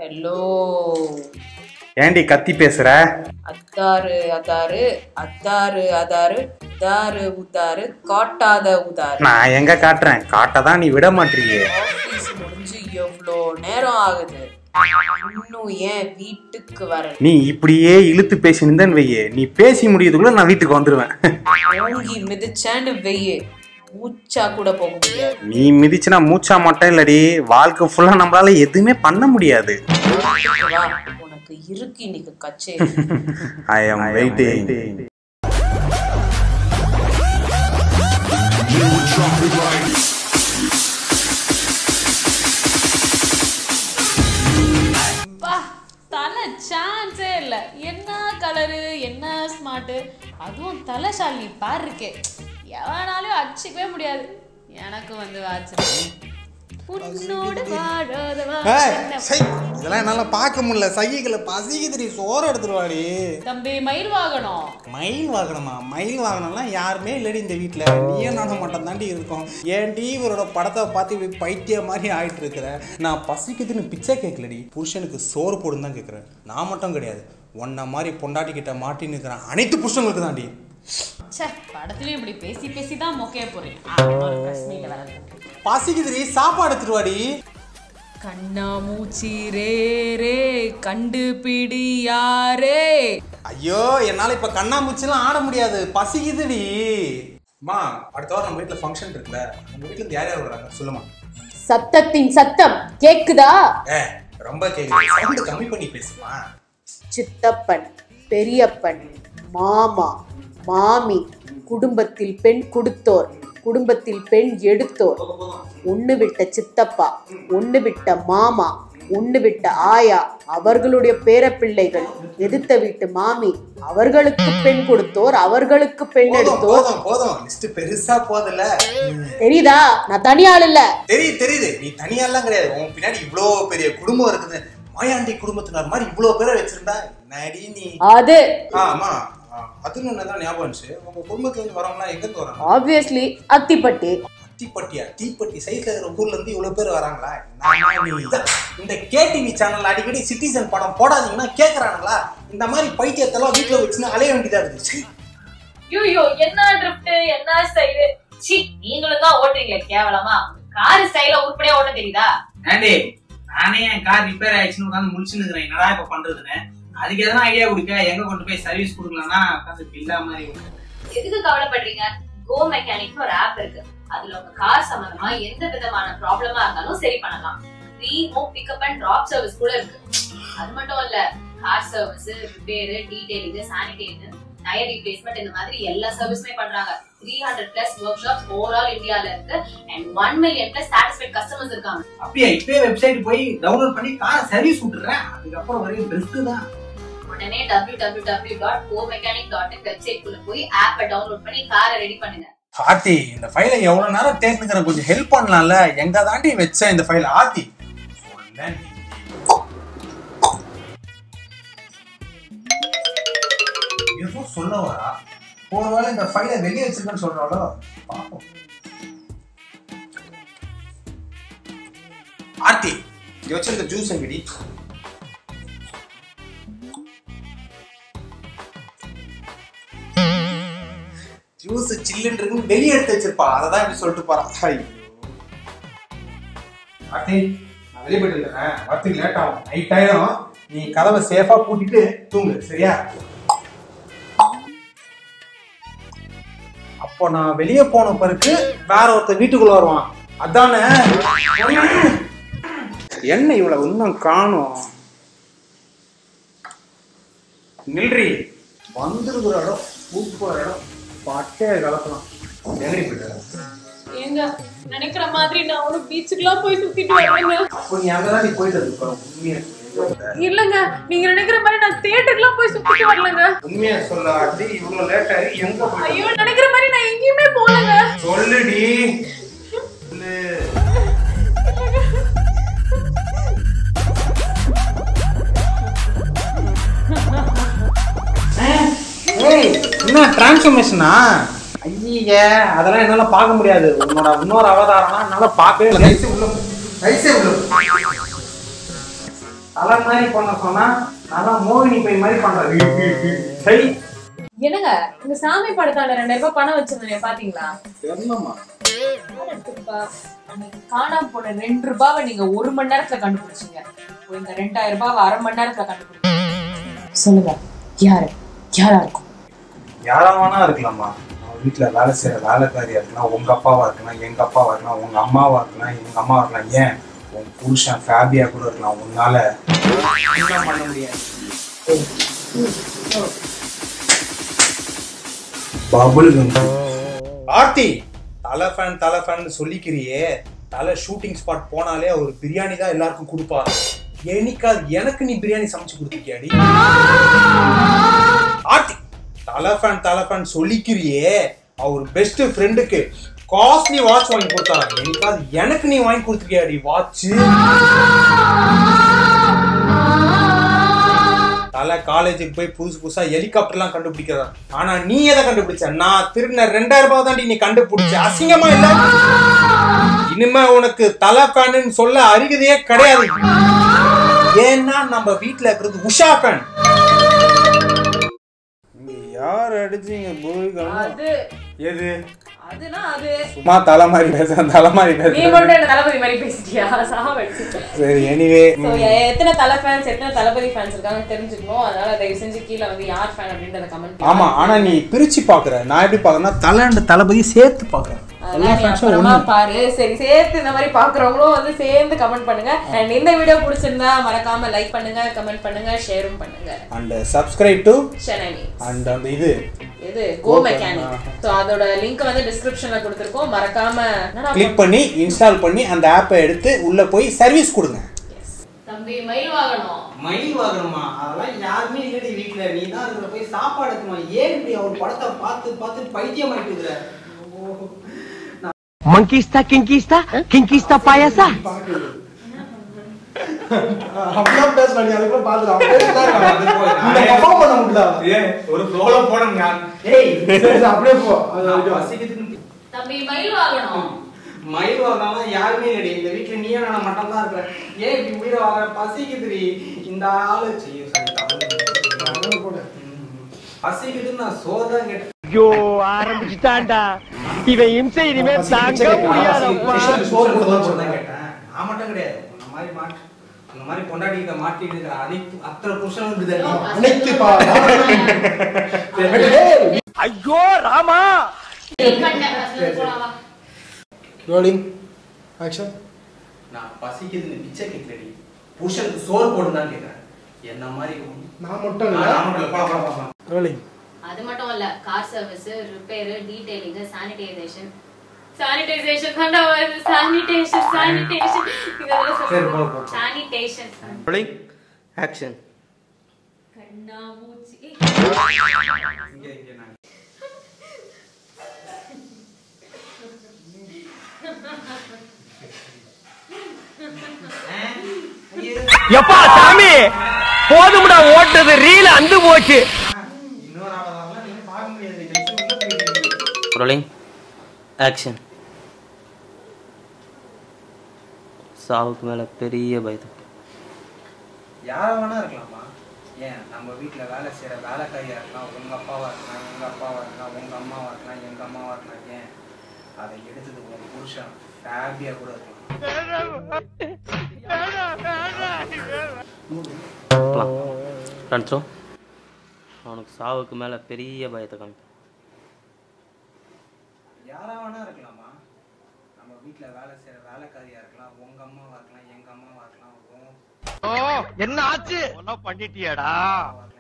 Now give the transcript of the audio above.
Hello ஏண்டி கத்தி பேசுற அத்தாரு அதாரு அத்தாரு அதாரு உதாரு உதாரு காட்டாத உதாரு நான் எங்க காட்டுறேன் காட்டதான் நீ விட மாட்டீங்க ஆபீஸ் முடிஞ்சு எவ்வளோ நேரம் ஆகுது இன்னும் ஏன் வீட்டுக்கு வர நீ இப்படியே இழுத்து பேசினிருந்தேன்னு வையே நீ பேசி முடியதுக்குள்ள நான் வீட்டுக்கு வந்துருவேன் ஓங்கி மிதிச்சேன்னு வெய்யே மூச்சா கூட போக முடியாது நீ மிதிச்சுனா மூச்சா மட்டும் இல்லடி வாழ்க்கை ஃபுல்லா நம்மளால எதுவுமே பண்ண முடியாது வீட்டுக்கு வா உனக்கு இருக்கு இன்னைக்கு கச்சேரி ஐ எம் வெயிட்டிங் பா தலை சான்ஸே இல்லை என்ன கலரு என்ன ஸ்மார்ட்டு அதுவும் தலைசாலி பார் இருக்கே எவனாலையும் அடிச்சிக்கவே முடியாது எனக்கு வந்து ஆச்சரியம் உன்னோடு வாழாதவா ஏய், என்ன- சை, இதெல்லாம் என்னால பார்க்க முடியல சைகளை பசிக்குதுடி சோறு எடுத்துருவாடி தம்பி மயில் வாகனம் மயில் வாகனமா மயில் வாகனம்லாம் யாருமே இல்லடி இந்த வீட்டில் நீயும் நானும் மட்டும் தாண்டி இருக்கோம் ஏன்டி இவரோட படத்தை பார்த்து இப்படி பைத்திய மாதிரி ஆயிட்டு இருக்கிற நான் பசிக்குதுன்னு பிச்சை கேட்கலடி புருஷனுக்கு சோறு போடுன்னு தான் கேட்குறேன் நான் மட்டும் கிடையாது உன்ன மாதிரி பொண்டாட்டி கிட்ட மாட்டின்னு இருக்கிற அனைத்து புருஷங்களுக்கு தாண்டி ச்சே படத்துலயும் இப்படி பேசி பேசி தான் மொக்கைய போறேன் பிரச்சனையில வர பசிக்குதுடி சாப்பாடு எடுத்துருவாடி கண்ணா மூச்சி ரே ரே கண்டுபிடி யாரே ஐயோ என்னால் இப்போ கண்ணாமூச்சிலாம் ஆட முடியாது பசிக்குதுடி அம்மா அடுத்த வாரம் நம்ம வீட்டில் ஃபங்க்ஷன் இருக்குல்ல உங்கள் வீட்டில் யார் யார் வராங்க சொல்லுமா சத்தத்தின் சத்தம் கேக்குதா ஏ ரொம்ப கேக்குது சவுண்ட் கம்மி பண்ணி பேசுமா சித்தப்பன் பெரியப்பன் மாமா மாமி குடும்பத்தில் பெண் கொடுத்தோர் குடும்பத்தில் பெண் எடுத்தோர் ஒண்ணு விட்ட சித்தப்பா ஒண்ணு விட்ட மாமா ஒண்ணு விட்ட ஆயா அவர்களுடைய பேரப்பிள்ளைகள் எதிர்த்த வீட்டு மாமி அவர்களுக்கு பெண் கொடுத்தோர் அவர்களுக்கு பெண் போதும் எடுத்தோர் போதும் போதும் லிஸ்ட் பெருசா போதில்ல தெரியுதா நான் தனியாள் இல்ல தெரியுது தெரியுது நீ தனியாலாம் கிடையாது உன் பின்னாடி இவ்வளோ பெரிய குடும்பம் இருக்குது மாயாண்டி குடும்பத்தினர் மாதிரி இவ்வளோ பேரை வச்சிருந்தா நடி நீ அது ஆ, ஆமா ஆ, அதுன்னு என்னதான் ஞாபகம் இருந்துச்சு உங்க குடும்பத்துல இருந்து வரவங்களாம் எங்க இருந்து வராங்க ஆப்வியஸ்லி அத்திப்பட்டி தீப்பட்டியா தீப்பட்டி சைஸ்ல இருக்கிற ஊர்ல இருந்து இவ்வளவு பேர் வராங்களா என்னம்மா நீ? இந்த கேடிவி சேனல் அடிக்கடி சிட்டிசன் படம் போடாதீங்கன்னா கேக்குறானுங்களா இந்த மாதிரி பைத்தியத்தெல்லாம் வீட்டுல வச்சுன்னு அலைய வேண்டியதா இருக்குது சீ. ஐயோ என்ன ட்ரிப்ட் என்ன ஸ்டைலு சி நீங்களும் தான் ஓட்டுறீங்களே கேவலமா கார் ஸ்டைல உருப்படியா ஓட்ட தெரியுதா ஆண்டி நானே என் கார் ரிப்பேர் ஆயிடுச்சுன்னு உட்காந்து முடிச்சுன்னு இருக்கிறேன் என்னடா இப்ப பண்றதுன்னு அதுக்கு எதனா ஐடியா கொடுக்க எங்க கொண்டு போய் சர்வீஸ் கொடுக்கலாம்னா உட்காந்து பில்லா மாதிரி எதுக்கு கவலைப்படுறீங்க கோ மெக்கானிக்னு ஒரு ஆப் இருக்கு அதுல உங்க கார் சம்பந்தமா எந்த விதமான ப்ராப்ளமா இருந்தாலும் சரி பண்ணலாம் free home pickup and drop service கூட இருக்கு அது மட்டும் இல்ல car service repair detailing sanitation tyre replacement இந்த மாதிரி எல்லா சர்வீஸுமே பண்றாங்க three hundred plus workshops overall இந்தியால இருக்கு and one million plus satisfied customers இருக்காங்க அப்படியே இப்பயே வெப்சைட் போய் டவுன்லோட் பண்ணி காரை சர்வீஸ் விட்டுறேன் அதுக்கப்புறம் வரையும் பெஸ்ட் தான் உடனே W W W dot GoMechanic dot in website குள்ள போய் ஆப்பை டவுன்லோட் பண்ணி காரை ரெடி பண்ணுங்க ஆத்தி இந்த ஃபைலை எவ்வளவு நேரம் தேர்ந்துக்கிறேன் கொஞ்சம் ஹெல்ப் பண்ணலாம்ல எங்க தாண்டி வச்சேன் இந்த ஃபைல் ஆத்தி சொல்லேன் நீ. ஏதோ சொல்ல வரா ஒருவேளை இந்த ஃபைலை வெளியே வச்சிருக்கேன்னு சொல்றாளோ பாப்போம் ஆர்த்தி இங்க வச்சிருக்க ஜூஸ் எங்கடி ஜூஸ் சில்லுன்னு இருக்குன்னு வெளியே எடுத்து வச்சிருப்பா அதை தான் இப்படி சொல்லிட்டு போறான் ஐயோ ஆர்த்தி நான் வெளியே போயிட்டு வந்துடுறேன் வரத்துக்கு லேட் ஆகும் நைட் ஆயிரும் நீ கதவை சேஃபா பூட்டிட்டு தூங்கு சரியா அப்போ நான் வெளியே போன பிறகு வேற ஒருத்தர் வீட்டுக்குள்ள வருவான் அதானே என்ன இவ்வளவு இன்னும் காணும் நில்றி வந்திருக்கிற இடம் சூப்பர் இடம் பட்டே கலக்கலாம் எங்கடி போயிட்டு ஏங்க நினைக்கிற மாதிரி நான் ஒரு பீச்சுக்குலாம் போய் சுத்திட்டு வரேங்க அப்போ நீ அங்கதான் நீ போயிட்டு இருக்க உண்மையா சொல்லு. இல்லங்க நீங்க நினைக்கிற மாதிரி நான் தியேட்டருக்குலாம் போய் சுத்திட்டு வரலங்க உண்மையா சொல்ல அடி இவ்வளவு லேட் ஆகி எங்க போயிட்டு ஐயோ நினைக்கிற மாதிரி நான் எங்கேயுமே போகலங்க சொல்லுடி சொல்லு ஏய் என்ன டிரான்ஸ்ஃபர்மேஷனா ஐய அதெல்லாம் என்னால பார்க்க முடியாது உன்னோட இன்னொரு அவதாரம்னா என்னால பார்க்கவே இல்லை தயவுசெய்து உள்ள போ. தயவுசெய்து உள்ள போ. தலை மாதிரி பண்ண சொன்னா நல்லா மோகினி பை மாதிரி பண்ற சரி என்னங்க இந்த சாமி படத்தால ரெண்டாயிரம் ரூபாய் பணம் வச்சிருந்தேன் பாத்தீங்களா தெரியலமா ரூபா. அன்னைக்கு காணாம போன ரெண்டு ரூபாவை நீங்க ஒரு மணி நேரத்துல கண்டுபிடிச்சீங்க இப்போ இந்த ரெண்டாயிரம் ரூபாவை அரை மணி நேரத்துல கண்டுபிடிச்சீங்க சொல்லுங்க யாரு யாரா இருக்கும் யாரா வேணா இருக்கலாமா அவன் வீட்டுல வேலை செய்யற வேலைக்காரியா இருக்கலாம் உங்க அப்பாவா இருக்கலாம் எங்க அப்பாவா இருக்கலாம் உங்க அம்மாவா இருக்கலாம் எங்க அம்மாவா இருக்கலாம் ஏன் உன் புருஷன் ஃபேபியா கூட இருக்கலாம் உன்னால ஒண்ணும் பண்ண முடியாது பபுள் ஆர்த்தி தலை ஃபேன் தலை ஃபேன் சொல்லிக்கிறியே தலை ஷூட்டிங் ஸ்பாட் போனாலே அவர் பிரியாணி தான் எல்லாருக்கும் கொடுப்பாரு என்னைக்காது எனக்கு நீ பிரியாணி சமைச்சு கொடுத்துருக்கியாடி ஆர்த்தி தலை ஃபேன் தலை ஃபேன் சொல்லிக்கிறியே அவர் பெஸ்ட் ஃப்ரெண்டுக்கு காஸ்ட்லி வாட்ச் வாங்கி கொடுத்தாங்க என்னைக்காது எனக்கு நீ வாங்கி கொடுத்துருக்கியாடி வாட்ச் தலை காலேஜுக்கு போய் புதுசு புதுசா ஹெலிகாப்டர்லாம் கண்டுபிடிக்கிறார் ஆனா நீ எதை கண்டுபிடிச்ச நான் திருடின ரெண்டாயிரம் ரூபாய் தாண்டி நீ கண்டுபிடிச்ச அசிங்கமா இல்ல இனிமே உனக்கு தலை ஃபேனுன்னு சொல்ல அருகதையே கிடையாது ஏன்னா நம்ம வீட்ல இருக்கிறது உஷா ஃபேன் யார் அடிச்சீங்க அது எது அதுனா அது சும்மா தலை மாதிரி பேசுறேன் தலை மாதிரி நீ பேசுறேன் மட்டும் என்ன தளபதி மாதிரி பேசிட்டியா சாவடிச்சு சரி எனிவே So, எத்தனை தலை ஃபேன்ஸ் எத்தனை தளபதி ஃபேன்ஸ் இருக்காங்க தெரிஞ்சுக்கணும் அதனால தயவு செஞ்சு கீழே வந்து யார் ஃபேன் அப்படின்றத கமெண்ட் ஆமா ஆனா நீ பிரிச்சு பாக்குற நான் எப்படி பாக்குறேன்னா தலைண்டு தளபதி சேர்த்து பாக்குறேன் எல்லா ஃபேன்ஸும் அப்புறமா ஒண்ணு பாரு சரி சேர்த்து இந்த மாதிரி பாக்குறவங்களும் வந்து சேர்ந்து கமெண்ட் பண்ணுங்க அண்ட் இந்த வீடியோ பிடிச்சிருந்தா மறக்காம லைக் பண்ணுங்க கமெண்ட் பண்ணுங்க ஷேரும் பண்ணுங்க and subscribe to Chennai and அந்த இது இது கோ மெக்கானிக் ஸோ அதோட லிங்க் வந்து டிஸ்கிரிப்ஷன்ல கொடுத்துருக்கோம் மறக்காம என்னடா கிளிக் பண்ணி இன்ஸ்டால் பண்ணி அந்த ஆப்பை எடுத்து உள்ள போய் சர்வீஸ் கொடுங்க தம்பி மயில் வாங்கணும் மயில் வாங்கணுமா அதெல்லாம் யாருமே இல்லடி வீட்டுல நீ தான் அதுல போய் சாப்பாடு எடுக்கணும் ஏன் இப்படி அவர் படத்தை பார்த்து பார்த்து பைத்தியம் ஆயிட்டு இருக்கிற ಮಂಕೀಸ್ತಾ ಕಿಂಕೀಸ್ತಾ ಕಿಂಕೀಸ್ತಾ ಪಾಯಸ அப்படிலாம் பேசலாம் நீ அதுக்குள்ள பாத்துக்கலாம் பண்ண முடியல ஒரு ஃப்ளோல போடுங்க ஏய் சரி, சரி, அப்படியே போ அது வரைக்கும். பசிக்குதுன்னு தம்பி மயில் வாங்கணும் மயில் வாங்கினாலும் யாருமே இல்லடி இந்த வீட்டுல நீயே நான் மட்டும் தான் இருக்கிறேன் ஏன் இப்படி உயிரை வாங்குற பசிக்குதுடி இந்த ஆளு செய்ய பசிக்குதுன்னு நான் சோதான் கேட்டேன் ஐயோ ஆரம்பிச்சுட்டான்டா இவன் இம்சை இனிமே தாங்க முடியாதப்பா சோறு போடுறதா தான் கேட்டேன் நான் மட்டும் கிடையாது உன்ன மாதிரி மாட்டு அந்த மாதிரி கொண்டாடிக்கிட்ட மாட்டிட்டு இருக்கிற அனைத்து அத்தனை புருஷனும் இருக்குது அனைத்து பா- ஏய், ஐயோ ராமா rolling. Action. நான் பசிக்குதுன்னு பிச்சை கேட்கலடி புருஷனுக்கு சோறு போடுன்னு கேட்கறேன் என்ன மாதிரி நான் மட்டும் இல்ல. நான் மட்டும் இல்ல, போலாம், போலாம், போலாம். Rolling. அது மட்டும் இல்ல car service repair detailing sanitization sanitization தான்டா வருது சானிடேஷன் சானிடேஷன் சரி, போ, போ. சானிடேஷன் ஆக்ஷன் கண்ணா மூச்சி இங்க, இங்க நான் எப்பா சாமி போதும்டா ஓட்டுறது ரீல் அந்து போச்சு இன்னொரு ஆளை வரலாம் நீங்க பார்க்க முடியாது ஜெயிச்சு உள்ள போயிடுவீங்க. ரோலிங் ஆக்ஷன் சாவுக்கு மேலே பெரிய பயத்து யாரா வேணா இருக்கலாமா ஏன் நம்ம வீட்ல வேலை செய்யற வேலைக்காரியா இருக்கலாம் உங்க அப்பாவா இருக்கலாம் எங்க அப்பாவா இருக்கலாம் உங்க அம்மாவா இருக்கலாம் எங்க அம்மாவா இருக்கலாம் ஏன் அதை எடுத்தது உங்க புருஷன் ஹாப்பியா கூட இருக்கலாம் ஃப்ரெண்ட்ஸோ அவனுக்கு சாவுக்கு மேலே பெரிய பயத்தை காமிப்பேன் யாரா வேணா இருக்கலாமா நம்ம வீட்ல வேலை செய்யற வேலைக்காரியா இருக்கலாம் உங்க அம்மாவா இருக்கலாம் எங்க அம்மாவா இருக்கலாம் உன் என்ன ஆச்சு பண்ணிட்டியாடா அம்மாவா இருக்கலாம்